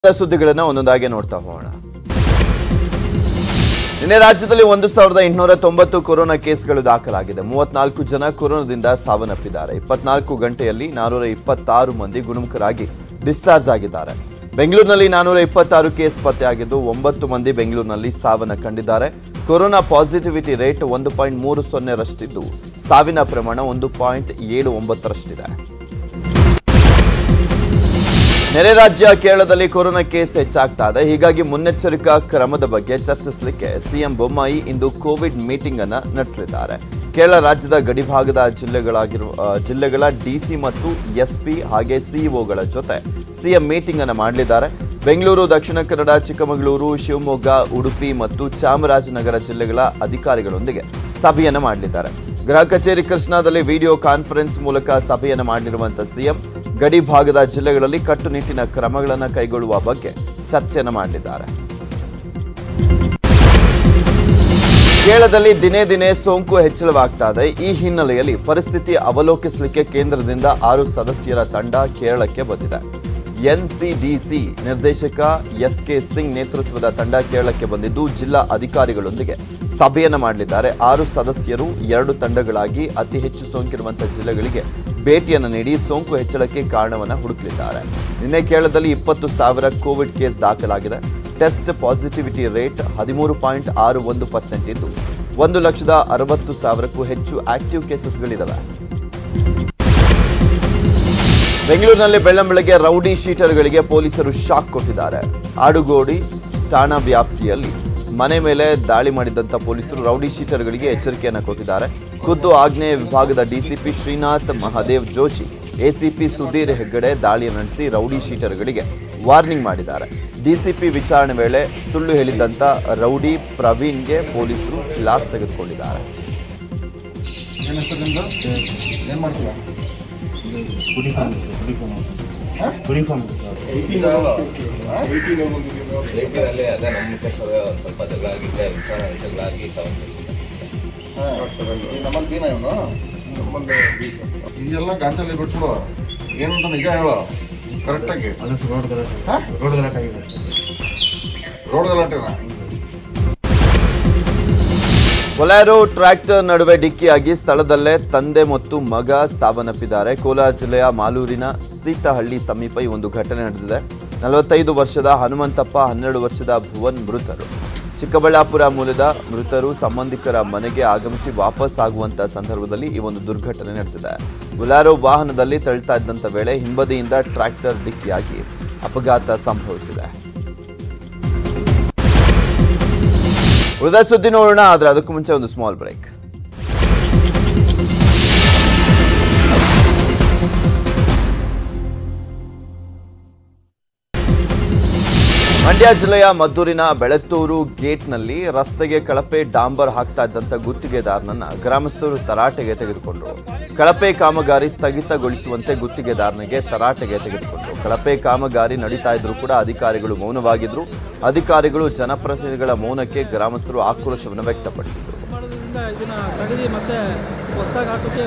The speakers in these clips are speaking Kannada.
ಸುದ್ದಿಗಳನ್ನ ಒಂದೊಂದಾಗಿ ನೋಡ್ತಾ ಹೋಗೋಣ ನಿನ್ನೆ ರಾಜ್ಯದಲ್ಲಿ ಒಂದು ಸಾವಿರದ ಎಂಟುನೂರ ತೊಂಬತ್ತು ಕೊರೋನಾ ಕೇಸ್ಗಳು ದಾಖಲಾಗಿದೆ ಮೂವತ್ನಾಲ್ಕು ಜನ ಕೊರೋನಾದಿಂದ ಸಾವನ್ನಪ್ಪಿದ್ದಾರೆ ಇಪ್ಪತ್ನಾಲ್ಕು ಗಂಟೆಯಲ್ಲಿ ನಾನೂರ ಇಪ್ಪತ್ತಾರು ಮಂದಿ ಗುಣಮುಖರಾಗಿ ಡಿಸ್ಚಾರ್ಜ್ ಆಗಿದ್ದಾರೆ ಬೆಂಗಳೂರಿನಲ್ಲಿ ನಾನೂರ ಇಪ್ಪತ್ತಾರು ಕೇಸ್ ಪತ್ತೆಯಾಗಿದ್ದು ಒಂಬತ್ತು ಮಂದಿ ಬೆಂಗಳೂರಿನಲ್ಲಿ ಸಾವನ್ನ ಕಂಡಿದ್ದಾರೆ ಕೊರೋನಾ ಪಾಸಿಟಿವಿಟಿ ರೇಟ್ ಒಂದು ಪಾಯಿಂಟ್ ಮೂರು ಸೊನ್ನೆರಷ್ಟಿದ್ದು ಸಾವಿನ ಪ್ರಮಾಣ ಒಂದು ಪಾಯಿಂಟ್ ಏಳು ಒಂಬತ್ತರಷ್ಟಿದೆ ನೆರೆ ರಾಜ್ಯ ಕೇರಳದಲ್ಲಿ ಕೊರೋನಾ ಕೇಸ್ ಹೆಚ್ಚಾಗ್ತಾ ಇದೆ ಹೀಗಾಗಿ ಮುನ್ನೆಚ್ಚರಿಕಾ ಕ್ರಮದ ಬಗ್ಗೆ ಚರ್ಚಿಸಲಿಕ್ಕೆ ಸಿಎಂ ಬೊಮ್ಮಾಯಿ ಇಂದು ಕೋವಿಡ್ ಮೀಟಿಂಗ್ ಅನ್ನ ನಡೆಸಲಿದ್ದಾರೆ ಕೇರಳ ರಾಜ್ಯದ ಗಡಿಭಾಗದ ಜಿಲ್ಲೆಗಳಾಗಿರುವ ಆ, ಜಿಲ್ಲೆಗಳ ಡಿಸಿ ಮತ್ತು ಎಸ್ಪಿ ಹಾಗೆ ಸಿಇಒಗಳ ಜೊತೆ ಸಿಎಂ ಮೀಟಿಂಗ್ ಅನ್ನ ಮಾಡಲಿದ್ದಾರೆ ಬೆಂಗಳೂರು ದಕ್ಷಿಣ ಕನ್ನಡ ಚಿಕ್ಕಮಗಳೂರು ಶಿವಮೊಗ್ಗ ಉಡುಪಿ ಮತ್ತು ಚಾಮರಾಜನಗರ ಜಿಲ್ಲೆಗಳ ಅಧಿಕಾರಿಗಳೊಂದಿಗೆ ಸಭೆಯನ್ನ ಮಾಡಲಿದ್ದಾರೆ ಗೃಹ ಕಚೇರಿ ಕೃಷ್ಣಾದಲ್ಲಿ ವಿಡಿಯೋ ಕಾನ್ಫರೆನ್ಸ್ ಮೂಲಕ ಸಭೆಯನ್ನು ಮಾಡಲಿರುವಂತಹ ಸಿಎಂ ಗಡಿ ಭಾಗದ ಜಿಲ್ಲೆಗಳಲ್ಲಿ ಕಟ್ಟುನಿಟ್ಟಿನ ಕ್ರಮಗಳನ್ನು ಕೈಗೊಳ್ಳುವ ಬಗ್ಗೆ ಚರ್ಚೆಯನ್ನು ಮಾಡಲಿದ್ದಾರೆ ಕೇರಳದಲ್ಲಿ ದಿನೇ ದಿನೇ ಸೋಂಕು ಹೆಚ್ಚಳವಾಗ್ತಾ ಇದೆ ಈ ಹಿನ್ನೆಲೆಯಲ್ಲಿ ಪರಿಸ್ಥಿತಿ ಅವಲೋಕಿಸಲಿಕ್ಕೆ ಕೇಂದ್ರದಿಂದ ಆರು ಸದಸ್ಯರ ತಂಡ ಕೇರಳಕ್ಕೆ ಬಂದಿದೆ ಎನ್ಸಿಡಿಸಿ ನಿರ್ದೇಶಕ ಎಸ್ ಕೆ ಸಿಂಗ್ ನೇತೃತ್ವದ ತಂಡ ಕೇರಳಕ್ಕೆ ಬಂದಿದ್ದು ಜಿಲ್ಲಾ ಅಧಿಕಾರಿಗಳೊಂದಿಗೆ ಸಭೆಯನ್ನು ಮಾಡಲಿದ್ದಾರೆ ಆರು ಸದಸ್ಯರು ಎರಡು ತಂಡಗಳಾಗಿ ಅತಿ ಹೆಚ್ಚು ಸೋಂಕಿರುವಂತಹ ಜಿಲ್ಲೆಗಳಿಗೆ ಭೇಟಿಯನ್ನು ನೀಡಿ ಸೋಂಕು ಹೆಚ್ಚಳಕ್ಕೆ ಕಾರಣವನ್ನು ಹುಡುಕಲಿದ್ದಾರೆ ನಿನ್ನೆ ಕೇರಳದಲ್ಲಿ ಇಪ್ಪತ್ತು ಸಾವಿರ ಕೋವಿಡ್ ಕೇಸ್ ದಾಖಲಾಗಿದೆ ಟೆಸ್ಟ್ ಪಾಸಿಟಿವಿಟಿ ರೇಟ್ ಹದಿಮೂರು ಪಾಯಿಂಟ್ ಆರು ಒಂದು ಪರ್ಸೆಂಟ್ ಇದ್ದು ಒಂದು ಲಕ್ಷದ ಅರವತ್ತು ಸಾವಿರಕ್ಕೂ ಹೆಚ್ಚು ಆಕ್ಟಿವ್ ಕೇಸಸ್ಗಳಿದ್ದಾವೆ ಬೆಂಗಳೂರಿನಲ್ಲಿ ಬೆಳ್ಳಂಬೆಳಗ್ಗೆ ರೌಡಿ ಶೀಟರ್ಗಳಿಗೆ ಪೊಲೀಸರು ಶಾಕ್ ಕೊಟ್ಟಿದ್ದಾರೆ ಆಡುಗೋಡಿ ಠಾಣಾ ವ್ಯಾಪ್ತಿಯಲ್ಲಿ ಮನೆ ಮೇಲೆ ದಾಳಿ ಮಾಡಿದಂತ ಪೊಲೀಸರು ರೌಡಿ ಶೀಟರ್ಗಳಿಗೆ ಎಚ್ಚರಿಕೆಯನ್ನು ಕೊಟ್ಟಿದ್ದಾರೆ ಖುದ್ದು ಆಗ್ನೇಯ ವಿಭಾಗದ ಡಿಸಿಪಿ ಶ್ರೀನಾಥ್ ಮಹಾದೇವ್ ಜೋಶಿ ಎಸಿಪಿ ಸುಧೀರ್ ಹೆಗ್ಗಡೆ ದಾಳಿ ನಡೆಸಿ ರೌಡಿ ಶೀಟರ್ಗಳಿಗೆ ವಾರ್ನಿಂಗ್ ಮಾಡಿದ್ದಾರೆ ಡಿಸಿಪಿ ವಿಚಾರಣೆ ವೇಳೆ ಸುಳ್ಳು ಹೇಳಿದಂತ ರೌಡಿ ಪ್ರವೀಣ್ಗೆ ಪೊಲೀಸರು ಕ್ಲಾಸ್ ತೆಗೆದುಕೊಂಡಿದ್ದಾರೆ ಏನ್ ಹೆಸರು ನಿಮ್ದು ಏನ್ ಮಾಡ್ತೀರಾ ರೇಟಿನಲ್ಲಿ ಅದೇ ನಮ್ಮ ಮುಖ್ಯಸ್ಥರು ಒಂದು ಸ್ವಲ್ಪ ಜಗಳ ಆಗಿದೆ ವಿಚಾರಣೆ ಜಗಳ ಆಗಿ ನಮ್ಮಲ್ಲಿ ಬೀನ ಇವನು ಇದೆಲ್ಲ ಗಾಂಚಲ್ಲಿ ಬಿಟ್ಬಿಡು ಏನಂತ ನಿಜ ಹೇಳು ಕರೆಕ್ಟಾಗಿ ರೋಡ್ ಗಲಾಟೆನಾ ಕೊಲಾರೋ ಟ್ರ್ಯಾಕ್ಟರ್ ನಡುವೆ ಡಿಕ್ಕಿಯಾಗಿ ಸ್ಥಳದಲ್ಲೇ ತಂದೆ ಮತ್ತು ಮಗ ಸಾವನ್ನಪ್ಪಿದ್ದಾರೆ ಕೋಲಾರ ಜಿಲ್ಲೆಯ ಮಾಲೂರಿನ ಸೀತಹಳ್ಳಿ ಸಮೀಪ ಈ ಒಂದು ಘಟನೆ ನಡೆದಿದೆ ನಲವತ್ತೈದು ವರ್ಷದ ಹನುಮಂತಪ್ಪ ಹನ್ನೆರಡು ವರ್ಷದ ಭುವನ್ ಮೃತರು ಚಿಕ್ಕಬಳ್ಳಾಪುರ ಮೂಲದ ಮೃತರು ಸಂಬಂಧಿಕರ ಮನೆಗೆ ಆಗಮಿಸಿ ವಾಪಸ್ ಆಗುವಂತ ಸಂದರ್ಭದಲ್ಲಿ ಈ ಒಂದು ದುರ್ಘಟನೆ ನಡೆದಿದೆ ಬುಲಾರೋ ವಾಹನದಲ್ಲಿ ತಳ್ತಾ ಇದ್ದಂತ ವೇಳೆ ಹಿಂಬದಿಯಿಂದ ಟ್ರ್ಯಾಕ್ಟರ್ ಡಿಕ್ಕಿಯಾಗಿ ಅಪಘಾತ ಸಂಭವಿಸಿದೆ ಉಳಿದ ಸುದ್ದಿ ನೋಡೋಣ ಆದ್ರೆ ಅದಕ್ಕೂ ಮುಂಚೆ ಒಂದು ಸ್ಮಾಲ್ ಬ್ರೇಕ್ ಮಂಡ್ಯ ಜಿಲ್ಲೆಯ ಮದ್ದೂರಿನ ಬೆಳತ್ತೂರು ಗೇಟ್ನಲ್ಲಿ ರಸ್ತೆಗೆ ಕಳಪೆ ಡಾಂಬರ್ ಹಾಕ್ತಾ ಇದ್ದಂತ ಗುತ್ತಿಗೆದಾರನನ್ನ ಗ್ರಾಮಸ್ಥರು ತರಾಟೆಗೆ ತೆಗೆದುಕೊಂಡರು ಕಳಪೆ ಕಾಮಗಾರಿ ಸ್ಥಗಿತಗೊಳಿಸುವಂತೆ ಗುತ್ತಿಗೆದಾರನಿಗೆ ತರಾಟೆಗೆ ತೆಗೆದುಕೊಂಡರು ಕಳಪೆ ಕಾಮಗಾರಿ ನಡೀತಾ ಇದ್ರು ಕೂಡ ಅಧಿಕಾರಿಗಳು ಮೌನವಾಗಿದ್ರು ಅಧಿಕಾರಿಗಳು ಜನಪ್ರತಿನಿಧಿಗಳ ಮೌನಕ್ಕೆ ಗ್ರಾಮಸ್ಥರು ಆಕ್ರೋಶವನ್ನು ವ್ಯಕ್ತಪಡಿಸಿದರು ಮಾಡೋದ್ರಿಂದ ಇದನ್ನ ತಗದಿ ಮತ್ತೆ ಹೊಸದಾಗಿ ಹಾಕೋಕೆ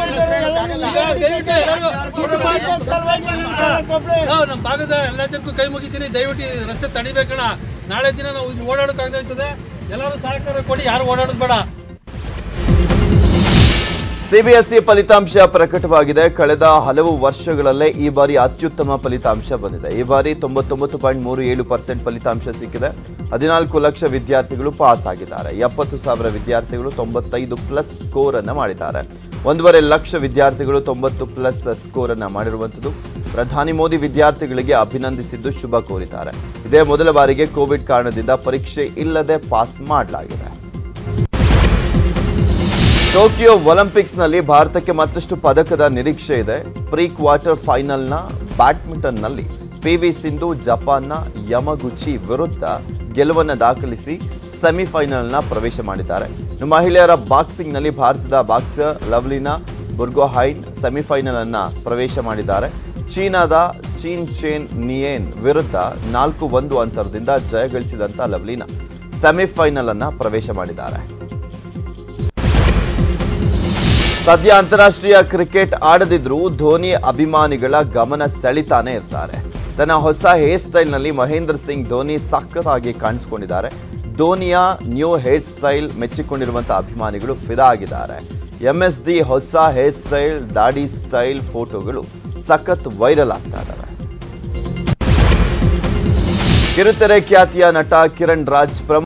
ನಾವು ನಮ್ಮ ಭಾಗದ ಎಲ್ಲ ಜನಕ್ಕೂ ಕೈ ಮುಗಿತೀನಿ ದಯವಿಟ್ಟು ಈ ರಸ್ತೆ ತಡಿಬೇಕಣ ನಾಳೆ ದಿನ ನಾವು ಇಲ್ಲಿ ಓಡಾಡೋಕ್ಕಾಗ್ತದೆ ಎಲ್ಲರೂ ಸಹಕಾರ ಕೊಡಿ ಯಾರು ಓಡಾಡೋದು ಬೇಡ ಸಿಬಿಎಸ್ಇ ಫಲಿತಾಂಶ ಪ್ರಕಟವಾಗಿದೆ ಕಳೆದ ಹಲವು ವರ್ಷಗಳಲ್ಲೇ ಈ ಬಾರಿ ಅತ್ಯುತ್ತಮ ಫಲಿತಾಂಶ ಬಂದಿದೆ ಈ ಬಾರಿ ತೊಂಬತ್ತೊಂಬತ್ತು ಪಾಯಿಂಟ್ ಮೂರು ಏಳು ಪರ್ಸೆಂಟ್ ಫಲಿತಾಂಶ ಸಿಕ್ಕಿದೆ ಹದಿನಾಲ್ಕು ಲಕ್ಷ ವಿದ್ಯಾರ್ಥಿಗಳು ಪಾಸ್ ಆಗಿದ್ದಾರೆ ಎಪ್ಪತ್ತು ಸಾವಿರ ವಿದ್ಯಾರ್ಥಿಗಳು ತೊಂಬತ್ತೈದು ಪ್ಲಸ್ ಸ್ಕೋರ್ ಅನ್ನ ಮಾಡಿದ್ದಾರೆ ಒಂದೂವರೆ ಲಕ್ಷ ವಿದ್ಯಾರ್ಥಿಗಳು ತೊಂಬತ್ತು ಪ್ಲಸ್ ಸ್ಕೋರ್ ಅನ್ನ ಮಾಡಿರುವಂಥದ್ದು ಪ್ರಧಾನಿ ಮೋದಿ ವಿದ್ಯಾರ್ಥಿಗಳಿಗೆ ಅಭಿನಂದಿಸಿದ್ದು ಶುಭ ಕೋರಿದ್ದಾರೆ ಇದೇ ಮೊದಲ ಬಾರಿಗೆ ಕೋವಿಡ್ ಕಾರಣದಿಂದ ಪರೀಕ್ಷೆ ಇಲ್ಲದೆ ಪಾಸ್ ಮಾಡಲಾಗಿದೆ ಟೋಕಿಯೋ ಒಲಿಂಪಿಕ್ಸ್ನಲ್ಲಿ ಭಾರತಕ್ಕೆ ಮತ್ತಷ್ಟು ಪದಕದ ನಿರೀಕ್ಷೆ ಇದೆ ಪ್ರೀ ಕ್ವಾರ್ಟರ್ ಫೈನಲ್ನ ಬ್ಯಾಡ್ಮಿಂಟನ್ನಲ್ಲಿ ಪಿವಿ ಸಿಂಧು ಜಪಾನ್ನ ಯಮಗುಚಿ ವಿರುದ್ಧ ಗೆಲುವನ್ನು ದಾಖಲಿಸಿ ಸೆಮಿಫೈನಲ್ನ ಪ್ರವೇಶ ಮಾಡಿದ್ದಾರೆ ಇನ್ನು ಮಹಿಳೆಯರ ಬಾಕ್ಸಿಂಗ್ನಲ್ಲಿ ಭಾರತದ ಬಾಕ್ಸರ್ ಲವ್ಲಿನಾ ಬುರ್ಗೋಹೈನ್ ಸೆಮಿಫೈನಲ್ ಅನ್ನ ಪ್ರವೇಶ ಮಾಡಿದ್ದಾರೆ ಚೀನಾದ ಚೀನ್ ಚೇನ್ ನಿಯೇನ್ ವಿರುದ್ಧ ನಾಲ್ಕು ಒಂದು ಅಂತರದಿಂದ ಜಯಗಳಿಸಿದಂತ ಲವ್ಲಿನಾ ಸೆಮಿಫೈನಲ್ ಅನ್ನ ಪ್ರವೇಶ ಮಾಡಿದ್ದಾರೆ ಸದ್ಯ ಅಂತಾರಾಷ್ಟ್ರೀಯ ಕ್ರಿಕೆಟ್ ಆಡದಿದ್ರೂ ಧೋನಿ ಅಭಿಮಾನಿಗಳ ಗಮನ ಸೆಳಿತಾನೆ ಇರ್ತಾರೆ ತನ್ನ ಹೊಸ ಹೇರ್ ಸ್ಟೈಲ್ನಲ್ಲಿ ಮಹೇಂದ್ರ ಸಿಂಗ್ ಧೋನಿ ಸಖತ್ತಾಗಿ ಕಾಣಿಸ್ಕೊಂಡಿದ್ದಾರೆ ಧೋನಿಯ ನ್ಯೂ ಹೇರ್ ಸ್ಟೈಲ್ ಮೆಚ್ಚಿಕೊಂಡಿರುವಂಥ ಅಭಿಮಾನಿಗಳು ಫಿದಾ ಆಗಿದ್ದಾರೆ ಎಂ ಎಸ್ ಡಿ ಹೊಸ ಹೇರ್ ಸ್ಟೈಲ್ ದಾಡಿ ಸ್ಟೈಲ್ ಫೋಟೋಗಳು ಸಖತ್ ವೈರಲ್ ಆಗ್ತಾ ಇದ್ದಾವೆ ಕಿರುತೆರೆ ಖ್ಯಾತಿಯ ನಟ ಕಿರಣ್ ರಾಜ್ ಪ್ರಮುಖ